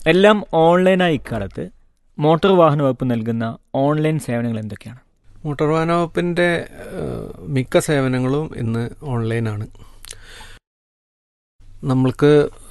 എല്ലാം ഓൺലൈനായി ഇക്കാലത്ത് മോട്ടോർ വാഹന വകുപ്പ് നൽകുന്ന ഓൺലൈൻ സേവനങ്ങൾ എന്തൊക്കെയാണ് മോട്ടോർ വാഹന വകുപ്പിൻ്റെ ഏഹ്, മിക്ക സേവനങ്ങളും ഇന്ന് ഓൺലൈനാണ് നമ്മൾക്ക്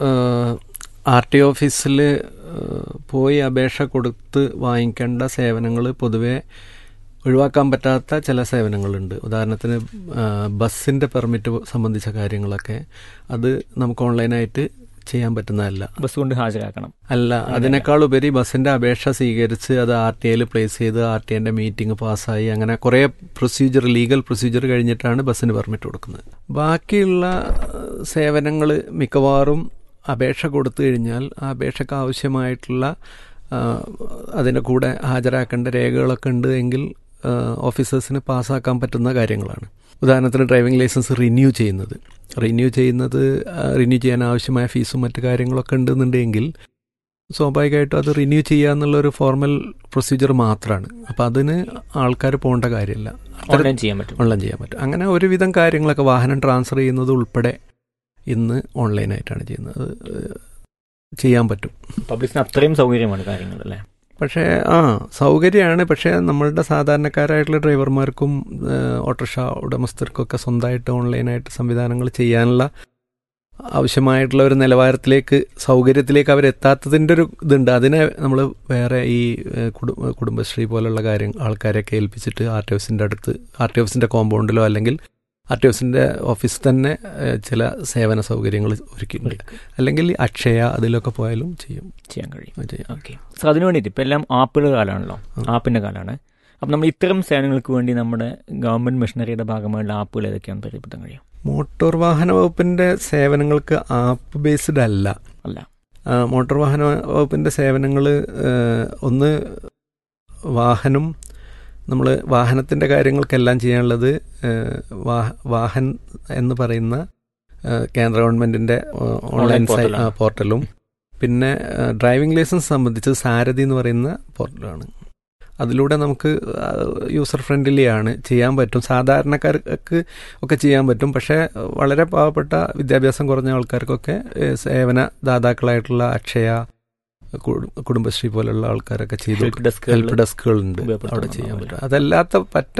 ആർ ടി ഓഫീസിൽ പോയി അപേക്ഷ കൊടുത്ത് വാങ്ങിക്കേണ്ട സേവനങ്ങൾ പൊതുവെ ഒഴിവാക്കാൻ പറ്റാത്ത ചില സേവനങ്ങളുണ്ട് ഉദാഹരണത്തിന് ബസ്സിൻ്റെ പെർമിറ്റ് സംബന്ധിച്ച കാര്യങ്ങളൊക്കെ അത് നമുക്ക് ഓൺലൈനായിട്ട് ചെയ്യാൻ പറ്റുന്നതല്ല ബസ് കൊണ്ട് ഹാജരാക്കണം അല്ല അതിനേക്കാൾ ഉപരി ബസ്സിന്റെ അപേക്ഷ സ്വീകരിച്ച് അത് ആർ ടി ഐയിൽ പ്ലേസ് ചെയ്ത് ആർ ടി ഐന്റെ മീറ്റിംഗ് പാസ്സായി അങ്ങനെ കുറേ പ്രൊസീജിയർ ലീഗൽ പ്രൊസീജിയർ കഴിഞ്ഞിട്ടാണ് ബസ്സിന് പെർമിറ്റ് കൊടുക്കുന്നത് ബാക്കിയുള്ള സേവനങ്ങൾ മിക്കവാറും അപേക്ഷ കൊടുത്തു കഴിഞ്ഞാൽ ആ അപേക്ഷയ്ക്ക് ആവശ്യമായിട്ടുള്ള ആ, അതിൻ്റെ കൂടെ ഹാജരാക്കേണ്ട രേഖകളൊക്കെ ഉണ്ട് എങ്കിൽ ഓഫീസേഴ്സിന് പാസ്സാക്കാൻ പറ്റുന്ന കാര്യങ്ങളാണ് ഉദാഹരണത്തിന് ഡ്രൈവിംഗ് ലൈസൻസ് റിന്യൂ ചെയ്യുന്നത് റിന്യൂ ചെയ്യുന്നത് റിന്യൂ ചെയ്യാൻ ആവശ്യമായ ഫീസും മറ്റു കാര്യങ്ങളൊക്കെ ഉണ്ടെന്നുണ്ടെങ്കിൽ സ്വാഭാവികമായിട്ടും അത് റിന്യൂ ചെയ്യുക എന്നുള്ള ഒരു ഫോർമൽ പ്രൊസീജിയർ മാത്രമാണ് അപ്പം അതിന് ആൾക്കാർ പോകേണ്ട കാര്യമില്ല അത്തരം ഓൺലൈൻ ചെയ്യാൻ പറ്റും ഓൺലൈൻ ചെയ്യാൻ പറ്റും അങ്ങനെ ഒരുവിധം കാര്യങ്ങളൊക്കെ വാഹനം ട്രാൻസ്ഫർ ചെയ്യുന്നത് ഉൾപ്പെടെ ഇന്ന് ഓൺലൈനായിട്ടാണ് ചെയ്യുന്നത് അത് ഏഹ്, ചെയ്യാൻ പറ്റും പബ്ലിക്കിന് അത്രയും സൗകര്യമാണ് കാര്യങ്ങൾ അല്ലേ പക്ഷേ ആ സൗകര്യമാണ് പക്ഷേ നമ്മളുടെ സാധാരണക്കാരായിട്ടുള്ള ഡ്രൈവർമാർക്കും ഏഹ്, ഓട്ടോറിക്ഷ ഉടമസ്ഥർക്കൊക്കെ സ്വന്തമായിട്ട് ഓൺലൈനായിട്ട് സംവിധാനങ്ങൾ ചെയ്യാനുള്ള ആവശ്യമായിട്ടുള്ള ഒരു നിലവാരത്തിലേക്ക് സൗകര്യത്തിലേക്ക് അവരെത്താത്തതിൻ്റെ ഒരു ഇതുണ്ട് അതിനെ നമ്മൾ വേറെ ഈ ഏഹ്, കുടു- കുടുംബശ്രീ പോലുള്ള കാര്യം ആൾക്കാരെയൊക്കെ ഏൽപ്പിച്ചിട്ട് ആർ ടി ഓഫീസിൻ്റെ അടുത്ത് ആർ ടി ഓഫീസിൻ്റെ കോമ്പൗണ്ടിലോ അല്ലെങ്കിൽ ആർ ടി ഓഫീസിൻ്റെ ഓഫീസിൽ തന്നെ ഏഹ്, ചില സേവന സൗകര്യങ്ങൾ ഒരുക്കിയിട്ടുണ്ട് അല്ലെങ്കിൽ അക്ഷയ അതിലൊക്കെ പോയാലും ചെയ്യും ചെയ്യാൻ കഴിയും അത് ചെയ്യാം ഓക്കെ സോ അതിന് വേണ്ടിയിട്ട് ഇപ്പം എല്ലാം ആപ്പുകളുടെ കാലമാണല്ലോ ഉം. ആപ്പിൻ്റെ കാലമാണ് അപ്പം നമ്മൾ ഇത്തരം സേവനങ്ങൾക്ക് വേണ്ടി നമ്മുടെ ഗവൺമെൻറ് മിഷനറിയുടെ ഭാഗമായുള്ള ആപ്പുകൾ ഏതൊക്കെയാണെന്ന് പരിചയപ്പെടുത്താൻ കഴിയും മോട്ടോർ വാഹന വകുപ്പിന്റെ സേവനങ്ങൾക്ക് ആപ്പ് ബേസ്ഡ് അല്ല അല്ല ആ, മോട്ടോർ വാഹന വകുപ്പിന്റെ സേവനങ്ങൾ ഒന്ന് വാഹനം നമ്മൾ വാഹനത്തിൻ്റെ കാര്യങ്ങൾക്കെല്ലാം ചെയ്യാനുള്ളത് ഏഹ്, വാഹ- വാഹൻ എന്ന് പറയുന്ന ഏഹ്, കേന്ദ്ര ഗവൺമെൻറ്റിൻ്റെ ഓൺലൈൻ Online സൈ- portal ആണ്. ആ, പോർട്ടലും പിന്നെ ഏഹ്, ഡ്രൈവിംഗ് ലൈസൻസ് സംബന്ധിച്ച് സാരഥി എന്ന് പറയുന്ന പോർട്ടലാണ് അതിലൂടെ നമുക്ക് യൂസർ ഫ്രണ്ട്ലി ആണ് ചെയ്യാൻ പറ്റും സാധാരണക്കാർക്ക് ഒക്കെ ചെയ്യാൻ പറ്റും പക്ഷേ വളരെ പാവപ്പെട്ട വിദ്യാഭ്യാസം കുറഞ്ഞ ആൾക്കാർക്കൊക്കെ ഏഹ്, സേവന ദാതാക്കളായിട്ടുള്ള അക്ഷയ കുടു- കുടുംബശ്രീ പോലുള്ള ആൾക്കാരൊക്കെ ചെയ്തു ഹെൽപ്പ് ഡെസ്ക് ഹെൽപ്പ് ഡെസ്കുകളുണ്ട് ഉപയോഗപ്പെടുത്താൻ അവിടെ ചെയ്യാൻ ഉണ്ടാവില്ല. പറ്റും അതല്ലാത്ത പറ്റ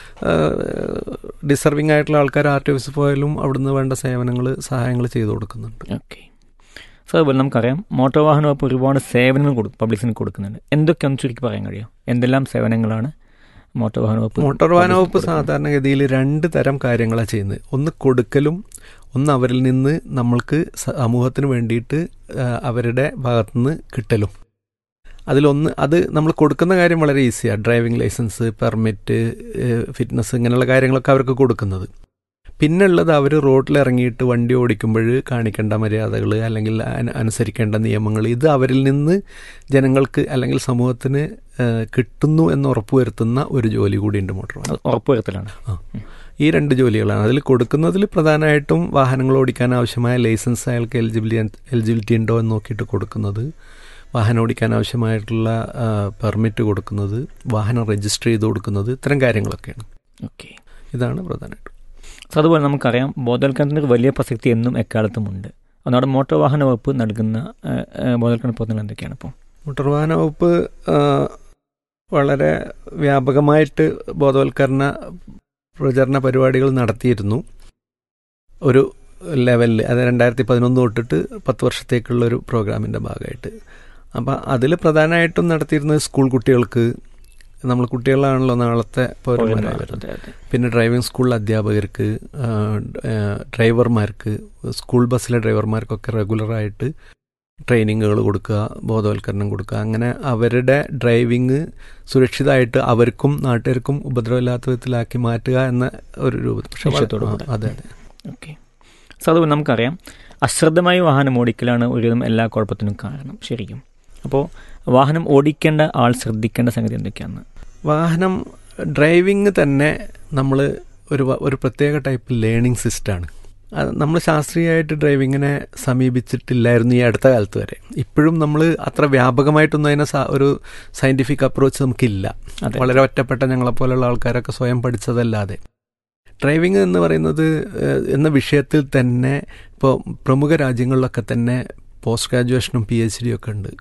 ഡിസർവിംഗ് ആയിട്ടുള്ള ആൾക്കാർ ആർ ടി ഓഫീസിൽ പോയാലും അവിടുന്ന് വേണ്ട സേവനങ്ങൾ സഹായങ്ങൾ ചെയ്തു കൊടുക്കുന്നുണ്ട് ഓക്കെ സോ അതുപോലെ നമുക്കറിയാം മോട്ടോർ വാഹന വകുപ്പ് ഒരുപാട് സേവനങ്ങൾ കൊടുക്കും പബ്ലിക്സിന് കൊടുക്കുന്നുണ്ട് എന്തൊക്കെയാണെന്ന് ചുരുക്കി പറയാൻ കഴിയും എന്തെല്ലാം സേവനങ്ങളാണ് മോട്ടോർ വാഹന വകുപ്പ് മോട്ടോർ വാഹന വകുപ്പ് കൊടുക്കുന്നത്? സാധാരണഗതിയിൽ രണ്ട് തരം കാര്യങ്ങളാണ് ചെയ്യുന്നത് ഒന്ന് കൊടുക്കലും ഒന്ന് അവരിൽ നിന്ന് നമ്മൾക്ക് സമൂഹത്തിന് വേണ്ടിയിട്ട് ആ, അവരുടെ ഭാഗത്തുനിന്ന് കിട്ടലും അതിലൊന്ന് അത് നമ്മൾ കൊടുക്കുന്ന കാര്യം വളരെ ഈസിയാണ് ഡ്രൈവിംഗ് ലൈസൻസ് പെർമിറ്റ് ഫിറ്റ്നസ് ഇങ്ങനെയുള്ള കാര്യങ്ങളൊക്കെ അവർക്ക് കൊടുക്കുന്നത് പിന്നെ ഉള്ളത് അവർ റോഡിൽ ഇറങ്ങിയിട്ട് വണ്ടി ഓടിക്കുമ്പോൾ കാണിക്കേണ്ട മര്യാദകൾ അല്ലെങ്കിൽ അന- അനുസരിക്കേണ്ട നിയമങ്ങൾ ഇത് അവരിൽ നിന്ന് ജനങ്ങൾക്ക് അല്ലെങ്കിൽ സമൂഹത്തിന് ആ, കിട്ടുന്നു എന്ന് ഉറപ്പുവരുത്തുന്ന ഒരു ജോലി കൂടിയുണ്ട് മോട്ടോർ വാഹന അത് ഉറപ്പുവരുത്തലാണ് ഈ രണ്ട് ജോലികളാണ് അതിൽ കൊടുക്കുന്നതിൽ പ്രധാനമായിട്ടും വാഹനങ്ങൾ ഓടിക്കാൻ ആവശ്യമായ ലൈസൻസ് അയാൾക്ക് എലിജിബിലിറ്റി എലിജിബിലിറ്റി ഉണ്ടോ എന്ന് നോക്കിയിട്ട് കൊടുക്കുന്നത് വാഹനം ഓടിക്കാൻ ആവശ്യമായിട്ടുള്ള പെർമിറ്റ് കൊടുക്കുന്നത് വാഹനം രജിസ്റ്റർ ചെയ്ത് കൊടുക്കുന്നത് ഇത്തരം കാര്യങ്ങളൊക്കെയാണ് ഓക്കെ ഇതാണ് പ്രധാനമായിട്ടും സോ അതുപോലെ നമുക്കറിയാം ബോധവൽക്കരണത്തിന് ഒരു വലിയ പ്രസക്തി എന്നും എക്കാലത്തും ഉണ്ട് നമ്മുടെ മോട്ടോർ വാഹന വകുപ്പ് നൽകുന്ന ആ, ആ, ബോധവൽക്കരണ പ്രവർത്തനങ്ങൾ എന്തൊക്കെയാണ് ഇപ്പോൾ മോട്ടോർ വാഹന വകുപ്പ് ആ, വളരെ വ്യാപകമായിട്ട് ബോധവൽക്കരണ പ്രചരണ പരിപാടികൾ നടത്തിയിരുന്നു ഒരു ലെവലിൽ അത് രണ്ടായിരത്തി പതിനൊന്ന് തൊട്ടിട്ട് പത്ത് വർഷത്തേക്കുള്ള ഒരു പ്രോഗ്രാമിൻ്റെ ഭാഗമായിട്ട് അപ്പം അതിൽ പ്രധാനമായിട്ടും നടത്തിയിരുന്നത് സ്കൂൾ കുട്ടികൾക്ക് നമ്മൾ കുട്ടികളാണല്ലോ നാളത്തെ പൗരന്മാരായി വരുന്നത് അതെ, അതെ. പിന്നെ ഡ്രൈവിംഗ് സ്കൂൾ അധ്യാപകർക്ക് ആ, ആ, ഡ്രൈവർമാർക്ക് സ്കൂൾ ബസ്സിലെ ഡ്രൈവർമാർക്കൊക്കെ റെഗുലറായിട്ട് ട്രെയിനിങ്ങുകൾ കൊടുക്കുക ബോധവൽക്കരണം കൊടുക്കുക അങ്ങനെ അവരുടെ ഡ്രൈവിംഗ് സുരക്ഷിതമായിട്ട് അവർക്കും നാട്ടുകാർക്കും ഉപദ്രവമില്ലാത്ത വിധത്തിലാക്കി മാറ്റുക എന്ന ഒരു രൂപത്തിൽ പക്ഷേ വള- ലക്ഷ്യത്തോടു കൂടെ. ആ, അതെ അതെ ഓക്കെ സോ അതുപോലെ നമുക്കറിയാം അശ്രദ്ധമായി വാഹനം ഓടിക്കലാണ് ഒരുവിധം എല്ലാ കുഴപ്പത്തിനും കാരണം ശരിക്കും അപ്പോൾ വാഹനം ഓടിക്കേണ്ട ആൾ ശ്രദ്ധിക്കേണ്ട സംഗതി എന്തൊക്കെയാണ് വാഹനം ഡ്രൈവിംഗ് തന്നെ നമ്മൾ ഒരു വ- ഒരു പ്രത്യേക ടൈപ്പ് ലേണിംഗ് സിസ്റ്റമാണ് നമ്മൾ ശാസ്ത്രീയമായിട്ട് ഡ്രൈവിങ്ങിനെ സമീപിച്ചിട്ടില്ലായിരുന്നു ഈ അടുത്ത കാലത്ത് വരെ ഇപ്പോഴും നമ്മൾ അത്ര വ്യാപകമായിട്ടൊന്നും അതിനെ സ- ഒരു സയൻറ്റിഫിക് അപ്രോച്ച് നമുക്കില്ല അതെ വളരെ ഒറ്റപ്പെട്ട ഞങ്ങളെപ്പോലുള്ള ആൾക്കാരൊക്കെ സ്വയം പഠിച്ചതല്ലാതെ ഡ്രൈവിംഗ് എന്ന് പറയുന്നത് ഏഹ്, എന്ന വിഷയത്തിൽ തന്നെ ഇപ്പോൾ പ്രമുഖ രാജ്യങ്ങളിലൊക്കെ തന്നെ പോസ്റ്റ് ഗ്രാജുവേഷനും പി എച്ച് ഡിയും ഒക്കെ ഉണ്ട്